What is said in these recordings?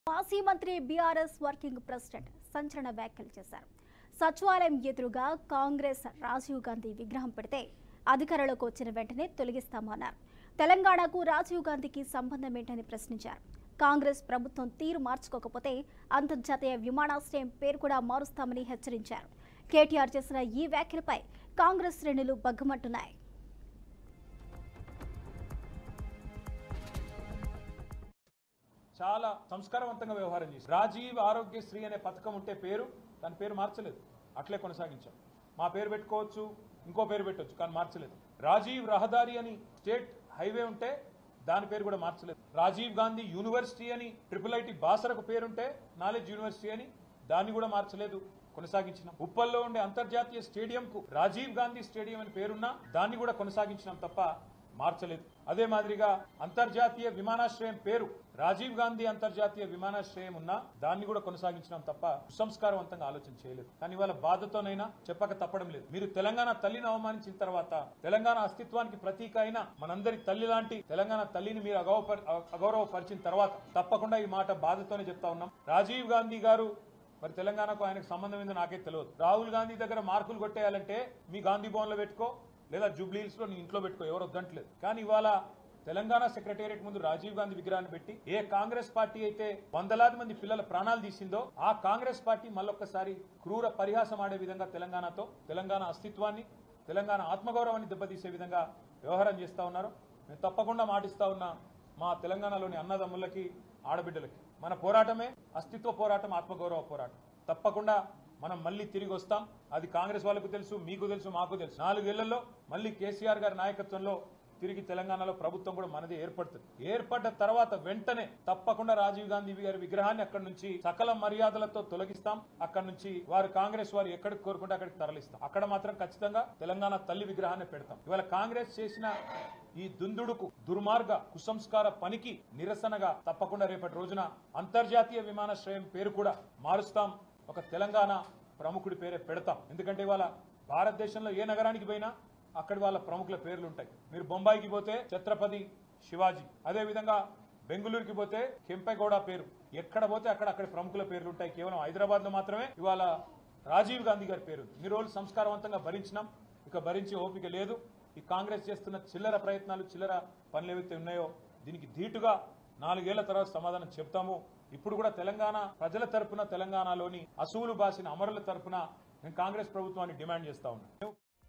మాజీ మంత్రి BRS working president సంచలన వ్యాఖ్యలు చేశారు సచివాలయం ఎదురుగా కాంగ్రెస్ రాజీవ్ గాంధీ విగ్రహం పెడితే అధికారంలోకి వచ్చిన వెంటనే తొలగిస్తామన్నారు తెలంగాణకు రాజీవ్ గాంధీకి సంబంధం ఏంటని ప్రశ్నించారు కాంగ్రెస్ ప్రభుత్వం తీరు మార్చుకోకపోతే అంతర్జాతీయ విమానాశ్రయం పేరు కూడా మారుస్తామని హెచ్చరించారు కేటీఆర్ చేసిన ఈ వ్యాఖ్యలపై కాంగ్రెస్ శ్రేణులు బగ్గమంటున్నాయి చాలా సంస్కారవంతంగా వ్యవహారం చేసి రాజీవ్ ఆరోగ్యశ్రీ అనే పథకం ఉంటే పేరు దాని పేరు మార్చలేదు అట్లే కొనసాగించాం మా పేరు పెట్టుకోవచ్చు ఇంకో పేరు పెట్టవచ్చు కానీ మార్చలేదు రాజీవ్ రహదారి అని స్టేట్ హైవే ఉంటే దాని పేరు కూడా మార్చలేదు రాజీవ్ గాంధీ యూనివర్సిటీ అని ట్రిపుల్ ఐటి బాసరకు పేరుంటే నాలెడ్జ్ యూనివర్సిటీ అని దాన్ని కూడా మార్చలేదు కొనసాగించినాం ఉప్పల్లో ఉండే అంతర్జాతీయ స్టేడియం కు రాజీవ్ గాంధీ స్టేడియం అని పేరున్నా దాన్ని కూడా కొనసాగించినాం తప్ప మార్చలేదు అదే మాదిరిగా అంతర్జాతీయ విమానాశ్రయం పేరు రాజీవ్ గాంధీ అంతర్జాతీయ విమానాశ్రయం ఉన్నా దాన్ని కూడా కొనసాగించడం తప్ప సంస్కారవంతంగా ఆలోచన చేయలేదు కానీ వాళ్ళ బాధతోనైనా చెప్పక తప్పడం లేదు మీరు తెలంగాణ తల్లిని అవమానించిన తర్వాత తెలంగాణ అస్తిత్వానికి ప్రతీక అయిన మనందరి తల్లి లాంటి తెలంగాణ తల్లిని మీరు అగౌరవ అగౌరవపరిచిన తర్వాత తప్పకుండా ఈ మాట బాధతోనే చెప్తా ఉన్నాం రాజీవ్ గాంధీ గారు మరి తెలంగాణకు ఆయనకు సంబంధం ఏందో నాకే తెలియదు రాహుల్ గాంధీ దగ్గర మార్కులు కొట్టేయాలంటే మీ గాంధీ భవన్లో పెట్టుకో లేదా జూబ్లీహిల్స్ లో నీ ఇంట్లో పెట్టుకో ఎవరు వద్దంటలేదు కానీ ఇవాళ తెలంగాణ సెక్రటేరియట్ ముందు రాజీవ్ గాంధీ విగ్రహాన్ని పెట్టి ఏ కాంగ్రెస్ పార్టీ అయితే వందలాది మంది పిల్లల ప్రాణాలు తీసిందో ఆ కాంగ్రెస్ పార్టీ మళ్ళొక్కసారి క్రూర పరిహాసం ఆడే విధంగా తెలంగాణతో తెలంగాణ అస్తిత్వాన్ని తెలంగాణ ఆత్మగౌరవాన్ని దెబ్బతీసే విధంగా వ్యవహారం చేస్తా ఉన్నారు మేము తప్పకుండా మాటిస్తా ఉన్నా మా తెలంగాణలోని అన్నదమ్ములకి ఆడబిడ్డలకి మన పోరాటమే అస్తిత్వ పోరాటం ఆత్మగౌరవ పోరాటం తప్పకుండా మనం మళ్ళీ తిరిగి వస్తాం అది కాంగ్రెస్ వాళ్ళకు తెలుసు మీకు తెలుసు మాకు తెలుసు నాలుగేళ్లలో మళ్ళీ కేసీఆర్ గారి నాయకత్వంలో తిరిగి తెలంగాణలో ప్రభుత్వం కూడా మనది ఏర్పడుతుంది ఏర్పడ్డ తర్వాత వెంటనే తప్పకుండా రాజీవ్ గాంధీ గారి విగ్రహాన్ని అక్కడి నుంచి సకల మర్యాదలతో తొలగిస్తాం అక్కడి నుంచి వారు కాంగ్రెస్ వారు ఎక్కడికి కోరుకుంటే అక్కడికి తరలిస్తాం అక్కడ మాత్రం ఖచ్చితంగా తెలంగాణ తల్లి విగ్రహాన్ని పెడతాం ఇవాళ కాంగ్రెస్ చేసిన ఈ దుందుడుకు దుర్మార్గ కుసంస్కార పనికి నిరసనగా తప్పకుండా రేపటి రోజున అంతర్జాతీయ విమానాశ్రయం పేరు కూడా మారుస్తాం ఒక తెలంగాణ ప్రముఖుడి పేరే పెడతాం ఎందుకంటే ఇవాళ భారతదేశంలో ఏ నగరానికి పోయినా అక్కడి వాళ్ళ ప్రముఖుల పేర్లు ఉంటాయి మీరు బొంబాయికి పోతే ఛత్రపతి శివాజీ అదే విధంగా బెంగళూరుకి పోతే కెంపెగౌడ పేరు ఎక్కడ పోతే అక్కడ అక్కడ ప్రముఖుల పేర్లు ఉంటాయి కేవలం హైదరాబాద్ లో మాత్రమే ఇవాళ రాజీవ్ గాంధీ గారి పేరు ఉంది. ఇన్ని రోజులు సంస్కారవంతంగా భరించినాం ఇక భరించే ఓపిక లేదు ఈ కాంగ్రెస్ చేస్తున్న చిల్లర ప్రయత్నాలు చిల్లర పనులు ఏవైతే ఉన్నాయో దీనికి ధీటుగా నాలుగేళ్ల తర్వాత సమాధానం చెప్తాము ఇప్పుడు కూడా తెలంగాణ ప్రజల తరపున తెలంగాణలోని అసూలు బాసిన అమరుల తరపున నేను కాంగ్రెస్ ప్రభుత్వాన్ని డిమాండ్ చేస్తా ఉన్నాను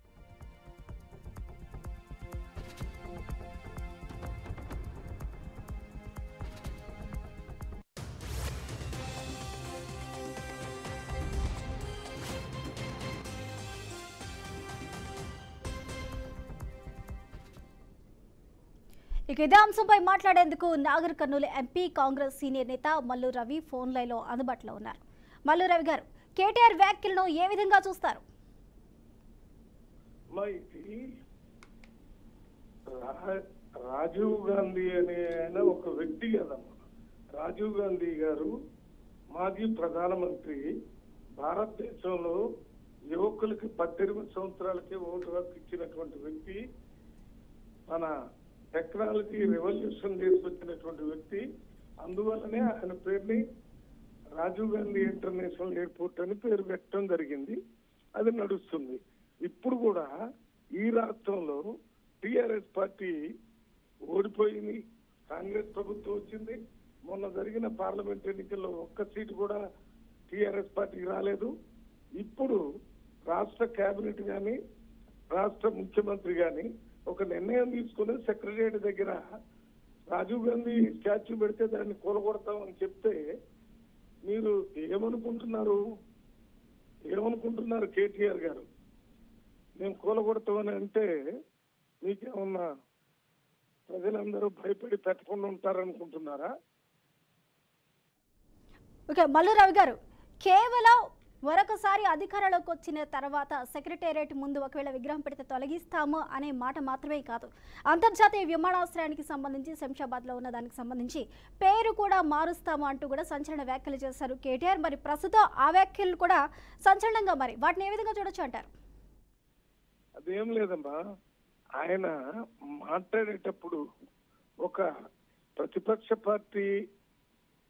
ఇక ఇదే అంశంపై మాట్లాడేందుకు Nagar Kurnool MP Congress senior నేత మల్లు రవి ఫోన్ లైన్లో అందుబాటులో ఉన్నారు మల్లు రవి గారు కేటీఆర్ వ్యాఖ్యలను ఏ విధంగా చూస్తారు అమ్మా, ఇది రా- రాజీవ్ గాంధీ అనే ఆయన ఒక వ్యక్తి కదమ్మా రాజీవ్ గాంధీ గారు మాజీ ప్రధానమంత్రి భారతదేశంలో యువకులకి పద్దెనిమిది సంవత్సరాలకే ఓటు హక్కు ఇచ్చినటువంటి వ్యక్తి మన టెక్నాలజీ రెవల్యూషన్ తీసుకొచ్చినటువంటి వ్యక్తి అందువల్లనే ఆయన పేరుని రాజీవ్ గాంధీ ఇంటర్నేషనల్ ఎయిర్పోర్ట్ అని పేరు పెట్టడం జరిగింది అది నడుస్తుంది ఇప్పుడు కూడా ఈ రాష్ట్రంలో టిఆర్ఎస్ పార్టీ ఓడిపోయింది కాంగ్రెస్ ప్రభుత్వం వచ్చింది మొన్న జరిగిన పార్లమెంట్ ఎన్నికల్లో ఒక్క సీటు కూడా టిఆర్ఎస్ పార్టీకి రాలేదు ఇప్పుడు రాష్ట్ర కేబినెట్ గాని రాష్ట్ర ముఖ్యమంత్రి గాని ఒక నిర్ణయం తీసుకుని సెక్రటరియట్ దగ్గర రాజీవ్ గాంధీ స్టాచ్యూ పెడితే దాన్ని కూలగొడతామని చెప్తే మీరు ఏమనుకుంటున్నారు ఏమనుకుంటున్నారు కేటీఆర్ గారు మేము కూలగొడతామని అంటే మీకేమన్నా ప్రజలందరూ భయపడి పెట్టకుండా ఉంటారనుకుంటున్నారా ఓకే మల్లు రవి గారు కేవలం మరొకసారి అధికారంలోకి వచ్చిన తర్వాత సెక్రటేరియట్ ముందు ఒకవేళ విగ్రహం పెడితే తొలగిస్తాము అనే మాట మాత్రమే కాదు అంతర్జాతీయ విమానాశ్రయానికి సంబంధించి శంషాబాద్లో ఉన్న దానికి సంబంధించి పేరు కూడా మారుస్తాము అంటూ కూడా సంచలన వ్యాఖ్యలు చేశారు కేటీఆర్ మరి ప్రస్తుతం ఆ వ్యాఖ్యలు కూడా సంచలనంగా మరి వాటిని ఏ విధంగా చూడొచ్చు అంటారు అదేం లేదమ్మా ఆయన మాట్లాడేటప్పుడు ఒక ప్రతిపక్ష పార్టీ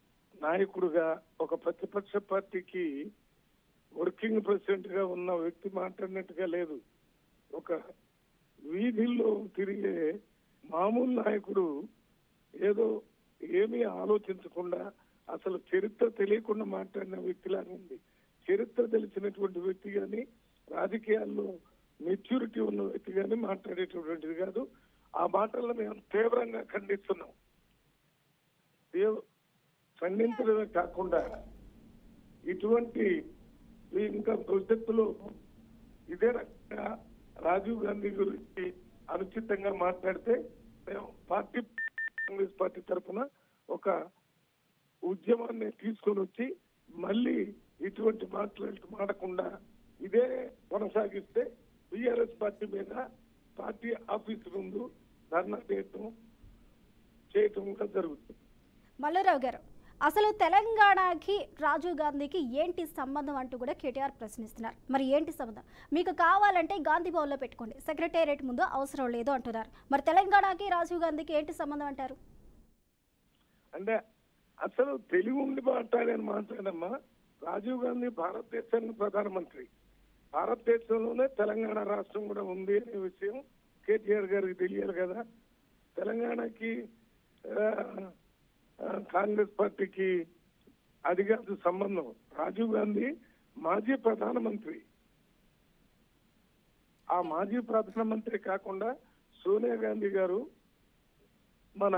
నాయకుడుగా ఒక ప్రతిపక్ష పార్టీకి వర్కింగ్ ప్రెసిడెంట్ గా ఉన్న వ్యక్తి మాట్లాడినట్టుగా లేదు ఒక వీధిల్లో తిరిగే మామూలు నాయకుడు ఏదో ఏమీ ఆలోచించకుండా అసలు చరిత్ర తెలియకుండా మాట్లాడిన వ్యక్తిలాగా ఉంది చరిత్ర తెలిసినటువంటి వ్యక్తి కానీ రాజకీయాల్లో మెచ్యూరిటీ ఉన్న వ్యక్తి కానీ మాట్లాడేటటువంటిది కాదు ఆ మాటలను మేము తీవ్రంగా ఖండిస్తున్నాం తీవ్ర- ఖండించడమే కాకుండా ఇటువంటి ఇంకా భవిష్యత్తులో ఇదే రకంగా రాజీవ్ గాంధీ గురించి అనుచితంగా మాట్లాడితే మేము పార్టీ కాంగ్రెస్ పార్టీ తరఫున ఒక ఉద్యమాన్ని తీసుకొని వచ్చి మళ్ళీ ఇటువంటి మాట్లాడి మాడకుండా ఇదే కొనసాగిస్తే బిఆర్ఎస్ పార్టీ మీద పార్టీ ఆఫీస్ ముందు ధర్నా చేయటం చేయటం కూడా జరుగుతుంది మల్లురావు గారు అసలు తెలంగాణకి రాజీవ్ గాంధీకి ఏంటి సంబంధం అంటూ కూడా కేటీఆర్ ప్రశ్నిస్తున్నారు మరి ఏంటి సంబంధం మీకు కావాలంటే గాంధీ భవన్లో పెట్టుకోండి సెక్రటేరియట్ ముందు అవసరం లేదు అంటున్నారు మరి తెలంగాణకి రాజీవ్ గాంధీకి ఏంటి సంబంధం అంటారు అంటే అసలు తెలుగు ఉండి మాట్లాడని మాట్లాడమ్మా రాజీవ్ గాంధీ భారతదేశానికి ప్రధానమంత్రి భారతదేశంలోనే తెలంగాణ రాష్ట్రం కూడా ఉంది అనే విషయం కేటీఆర్ గారికి తెలియాలి కదా తెలంగాణకి ఆ, ఆ, కాంగ్రెస్ పార్టీకి అది కాదు సంబంధం రాజీవ్ గాంధీ మాజీ ప్రధానమంత్రి ఆ మాజీ ప్రధానమంత్రి కాకుండా సోనియా గాంధీ గారు మన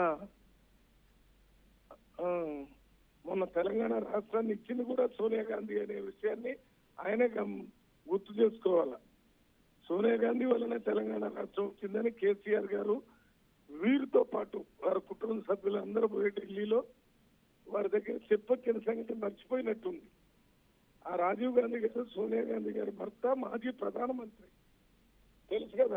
ఆ, మొన్న తెలంగాణ రాష్ట్రాన్ని ఇచ్చింది కూడా సోనియా గాంధీ అనే విషయాన్ని ఆయనే గమ్- గుర్తు చేసుకోవాల సోనియా గాంధీ వల్లనే తెలంగాణ రాష్ట్రం వచ్చిందని కేసీఆర్ గారు వీరితో పాటు వారి కుటుంబ సభ్యులు అందరూ పోయి ఢిల్లీలో వారి దగ్గర చెప్పొచ్చిన సంగతి మర్చిపోయినట్టుంది ఆ రాజీవ్ గాంధీ గారు సోనియా గాంధీ గారి భర్త మాజీ ప్రధానమంత్రి తెలుసు కదా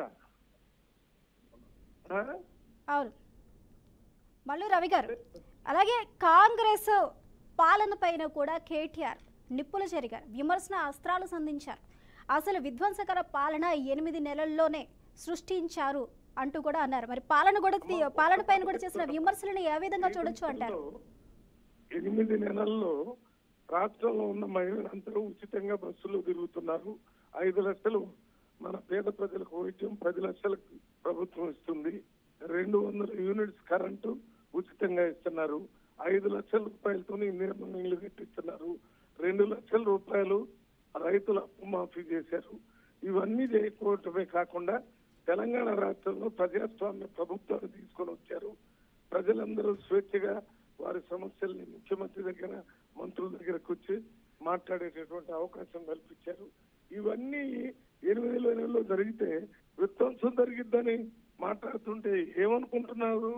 ఆ? అవును మల్లు రవి గారు అలాగే కాంగ్రెస్ పాలన పైన కూడా కేటీఆర్ నిప్పులు జరిగారు విమర్శన అస్త్రాలు సంధించారు అసలు విధ్వంసకర పాలన ఎనిమిది నెలల్లోనే సృష్టించారు అంటూ కూడా అన్నారు మరి పాలన కూడా తీ- పాలన పైన కూడా చేసిన విమర్శలను ఏ విధంగా చూడొచ్చు అంటారు ఎనిమిది నెలల్లో రాష్ట్రంలో ఉన్న మహిళలందరూ ఉచితంగా బస్సులు తిరుగుతున్నారు ఐదు లక్షలు మన పేద ప్రజలకు వైద్యం పది లక్షలకు ప్రభుత్వం ఇస్తుంది రెండు వందల యూనిట్స్ కరెంటు ఉచితంగా ఇస్తున్నారు ఐదు లక్షల రూపాయలతో ఇందిరమ్మ ఇల్లు కట్టిస్తున్నారు రెండు లక్షల రూపాయలు రైతుల అప్పు మాఫీ చేశారు ఇవన్నీ చేయకపోవటమే కాకుండా తెలంగాణ రాష్ట్రంలో ప్రజాస్వామ్య ప్రభుత్వాన్ని తీసుకొని వచ్చారు ప్రజలందరూ స్వేచ్ఛగా వారి సమస్యల్ని ముఖ్యమంత్రి దగ్గర మంత్రుల దగ్గరకు వచ్చి మాట్లాడేటటువంటి అవకాశం కల్పించారు ఇవన్నీ ఎనిమిది నెలల్లో జరిగితే విధ్వంసం జరిగిద్దని మాట్లాడుతుంటే ఏమనుకుంటున్నారు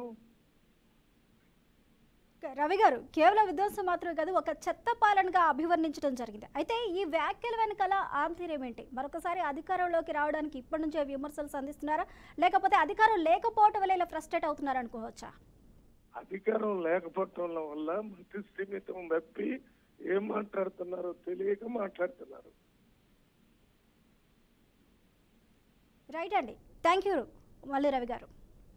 రవి గారు కేవలం విధ్వంసం మాత్రమే కాదు ఒక చెత్త పాలనగా అభివర్ణించడం జరిగింది అయితే ఈ వ్యాఖ్యల వెనకాల ఆంతర్యం ఏంటి మరొకసారి అధికారంలోకి రావడానికి ఇప్పటి నుంచే విమర్శలు సంధిస్తున్నారా లేకపోతే అధికారం లేకపోవటం వల్ల ఇలా ఫ్రస్ట్రేట్ అవుతున్నారు అనుకోవచ్చా అధికారం లేకపోవటం వల్ల మతి స్థిమితం తప్పి ఏం మాట్లాడుతున్నారో తెలియక మాట్లాడుతున్నారు రైట్ అండి థ్యాంక్ యూ మల్లి రవి గారు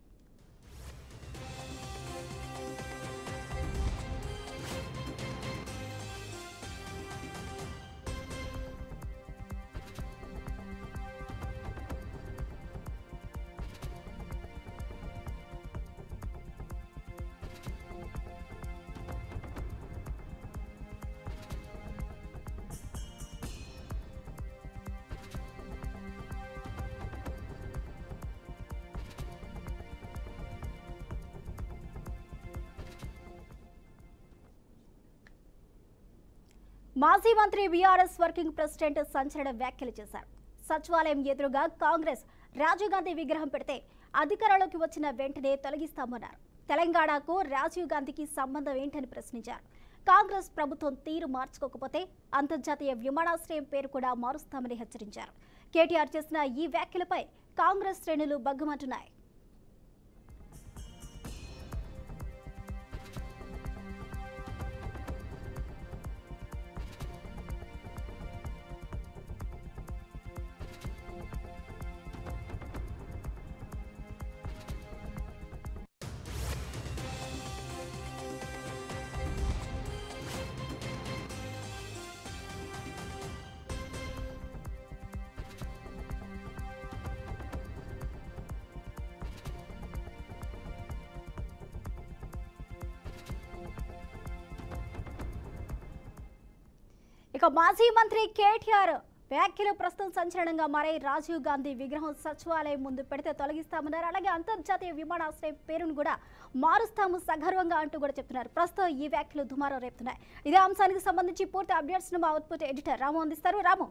మాజీ మంత్రి బీఆర్ఎస్ వర్కింగ్ ప్రెసిడెంట్ సంచలన వ్యాఖ్యలు చేశారు సచివాలయం ఎదురుగా కాంగ్రెస్ రాజీవ్ గాంధీ విగ్రహం పెడితే అధికారంలోకి వచ్చిన వెంటనే తొలగిస్తామన్నారు తెలంగాణకు రాజీవ్ గాంధీకి సంబంధం ఏంటని ప్రశ్నించారు కాంగ్రెస్ ప్రభుత్వం తీరు మార్చుకోకపోతే అంతర్జాతీయ విమానాశ్రయం పేరు కూడా మారుస్తామని హెచ్చరించారు కేటీఆర్ చేసిన ఈ వ్యాఖ్యలపై కాంగ్రెస్ శ్రేణులు బగ్గుమంటున్నాయి ఇక మాజీ మంత్రి కేటీఆర్ వ్యాఖ్యలు ప్రస్తుతం సంచలనంగా మారాయి రాజీవ్ గాంధీ విగ్రహం సచివాలయం ముందు పెడితే తొలగిస్తామన్నారు అలాగే అంతర్జాతీయ విమానాశ్రయం పేరును కూడా మారుస్తాము సగర్వంగా అంటూ కూడా చెప్తున్నారు ప్రస్తుతం ఈ వ్యాఖ్యలు దుమారం రేపుతున్నాయి ఇదే అంశానికి సంబంధించి పూర్తి అప్డేట్స్ ను మా అవుట్పుట్ ఎడిటర్ రాము అందిస్తారు రాము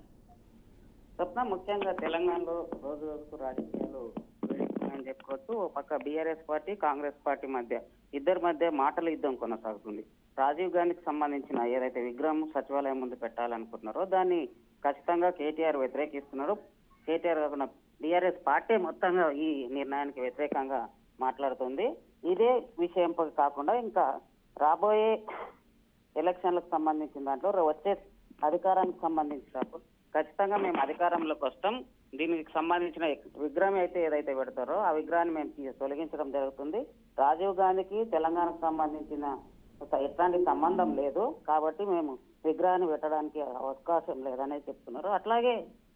స్వప్న ముఖ్యంగా తెలంగాణలో రోజు రోజుకు రాజకీయాలు వేడెక్కుతున్నాయని చెప్పుకోవచ్చు ఓ పక్క బీఆర్ఎస్ పార్టీ కాంగ్రెస్ పార్టీ మధ్య ఇద్దరి మధ్య మాటల యుద్ధం కొనసాగుతుంది రాజీవ్ గాంధీకి సంబంధించిన ఏదైతే విగ్రహం సచివాలయం ముందు పెట్టాలనుకుంటున్నారో దాన్ని ఖచ్చితంగా కేటీఆర్ వ్యతిరేకిస్తున్నారు కేటీఆర్ కాకుండా బీఆర్ఎస్ పార్టీ మొత్తంగా ఈ నిర్ణయానికి వ్యతిరేకంగా మాట్లాడుతుంది ఇదే విషయం కాకుండా ఇంకా రాబోయే ఎలక్షన్లకు సంబంధించిన దాంట్లో వచ్చే అధికారానికి సంబంధించినప్పుడు ఖచ్చితంగా మేము అధికారంలోకి వస్తాం దీనికి సంబంధించిన విగ్రహం అయితే ఏదైతే పెడతారో ఆ విగ్రహాన్ని మేము తీ- తొలగించడం జరుగుతుంది రాజీవ్ గాంధీకి తెలంగాణకు సంబంధించిన ఒక ఎట్లాంటి సంబంధం లేదు కాబట్టి మేము విగ్రహాన్ని పెట్టడానికి అవకాశం లేదనేది చెప్తున్నారు అట్లాగే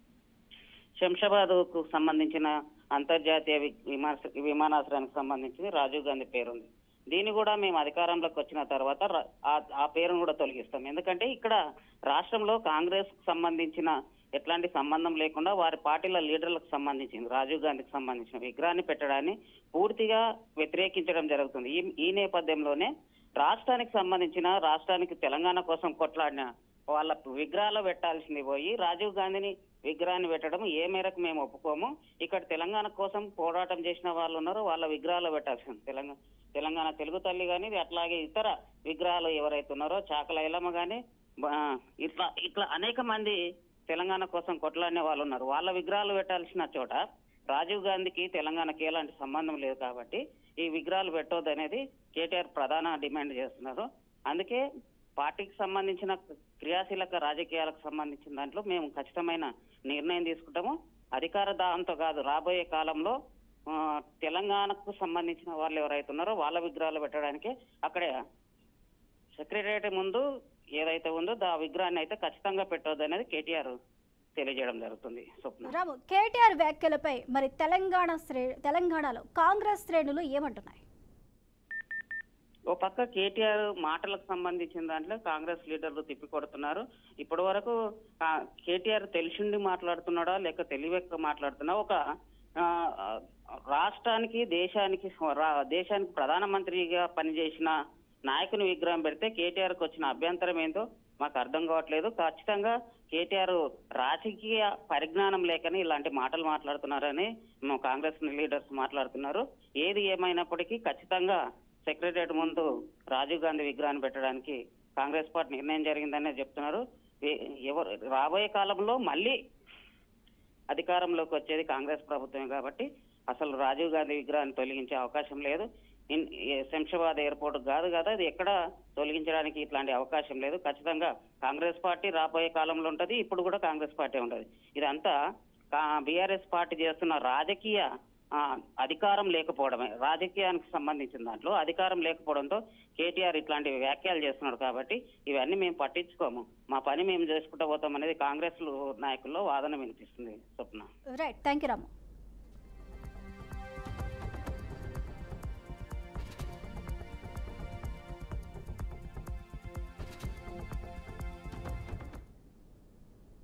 శంషాబాద్ కు సంబంధించిన అంతర్జాతీయ వి- విమాన- విమానాశ్రయానికి సంబంధించి రాజీవ్ గాంధీ పేరుంది దీన్ని కూడా మేము అధికారంలోకి వచ్చిన తర్వాత ర- ఆ- ఆ పేరును కూడా తొలగిస్తాం ఎందుకంటే ఇక్కడ రాష్ట్రంలో కాంగ్రెస్ కు సంబంధించిన ఎట్లాంటి సంబంధం లేకుండా వారి పార్టీల లీడర్లకు సంబంధించింది రాజీవ్ గాంధీకి సంబంధించిన విగ్రహాన్ని పెట్టడాన్ని పూర్తిగా వ్యతిరేకించడం జరుగుతుంది ఈ ఈ నేపథ్యంలోనే రాష్ట్రానికి సంబంధించిన రాష్ట్రానికి తెలంగాణ కోసం కొట్లాడిన వాళ్ళ విగ్రహాలు పెట్టాల్సింది పోయి రాజీవ్ గాంధీని విగ్రహాన్ని పెట్టడం ఏ మేరకు మేము ఒప్పుకోము ఇక్కడ తెలంగాణ కోసం పోరాటం చేసిన వాళ్ళు ఉన్నారు వాళ్ళ విగ్రహాలు పెట్టాల్సింది తెలంగాణ తెలంగాణ తెలుగు తల్లి కానీ అట్లాగే ఇతర విగ్రహాలు ఎవరైతే ఉన్నారో చాకల ఐలమ్మ కానీ ఇట్లా ఇట్లా అనేక మంది తెలంగాణ కోసం కొట్లాడిన వాళ్ళు ఉన్నారు వాళ్ళ విగ్రహాలు పెట్టాల్సిన చోట రాజీవ్ గాంధీకి తెలంగాణకి ఎలాంటి సంబంధం లేదు కాబట్టి ఈ విగ్రహాలు పెట్టొద్దు అనేది కేటీఆర్ ప్రధాన డిమాండ్ చేస్తున్నారు అందుకే పార్టీకి సంబంధించిన క్రియాశీలక రాజకీయాలకు సంబంధించిన దాంట్లో మేము ఖచ్చితమైన నిర్ణయం తీసుకుంటాము అధికార దాంతో కాదు రాబోయే కాలంలో ఆ, తెలంగాణకు సంబంధించిన వాళ్ళు ఎవరైతే ఉన్నారో వాళ్ళ విగ్రహాలు పెట్టడానికి అక్కడే సెక్రటరియట్ ముందు ఏదైతే ఉందో ఆ విగ్రహాన్ని అయితే ఖచ్చితంగా పెట్టొద్దు అనేది కేటీఆర్ తెలియజేయడం జరుగుతుంది స్వప్న రాము కేటీఆర్ వ్యాఖ్యలపై మరి తెలంగాణ శ్రే తెలంగాణలో కాంగ్రెస్ శ్రేణులు ఏమంటున్నాయి ఓ పక్క కేటీఆర్ మాటలకు సంబంధించిన దాంట్లో కాంగ్రెస్ లీడర్లు తిప్పికొడుతున్నారు ఇప్పటి వరకు ఆ, కేటీఆర్ తెలిసిండి మాట్లాడుతున్నాడా లేక తెలివెక్క మాట్లాడుతున్నా ఒక ఆ, రాష్ట్రానికి దేశానికి రా- దేశానికి ప్రధానమంత్రిగా పనిచేసిన నాయకుని విగ్రహం పెడితే కేటీఆర్కి వచ్చిన అభ్యంతరం ఏందో మాకు అర్థం కావట్లేదు ఖచ్చితంగా కేటీఆర్ రాజకీయ పరిజ్ఞానం లేకని ఇలాంటి మాటలు మాట్లాడుతున్నారని మా కాంగ్రెస్ లీడర్స్ మాట్లాడుతున్నారు ఏది ఏమైనప్పటికీ ఖచ్చితంగా సెక్రటరియట్ ముందు రాజీవ్ గాంధీ విగ్రహాన్ని పెట్టడానికి కాంగ్రెస్ పార్టీ నిర్ణయం జరిగిందనే చెప్తున్నారు ఏ- ఎవరు రాబోయే కాలంలో మళ్ళీ అధికారంలోకి వచ్చేది కాంగ్రెస్ ప్రభుత్వమే కాబట్టి అసలు రాజీవ్ గాంధీ విగ్రహాన్ని తొలగించే అవకాశం లేదు ఇన్- ఏ శంషాబాద్ ఎయిర్పోర్ట్ కాదు కదా అది ఎక్కడ తొలగించడానికి ఇట్లాంటి అవకాశం లేదు ఖచ్చితంగా కాంగ్రెస్ పార్టీ రాబోయే కాలంలో ఉంటది ఇప్పుడు కూడా కాంగ్రెస్ పార్టీ ఉంటది ఇదంతా బీఆర్ఎస్ పార్టీ చేస్తున్న రాజకీయ ఆ, అధికారం లేకపోవడమే రాజకీయానికి సంబంధించిన దాంట్లో అధికారం లేకపోవడంతో కేటీఆర్ ఇట్లాంటి వ్యాఖ్యలు చేస్తున్నాడు కాబట్టి ఇవన్నీ మేము పట్టించుకోము మా పని మేము చేసుకుంటూ పోతాం అనేది కాంగ్రెస్ నాయకుల్లో వాదన వినిపిస్తుంది Swapna right thank you Ramu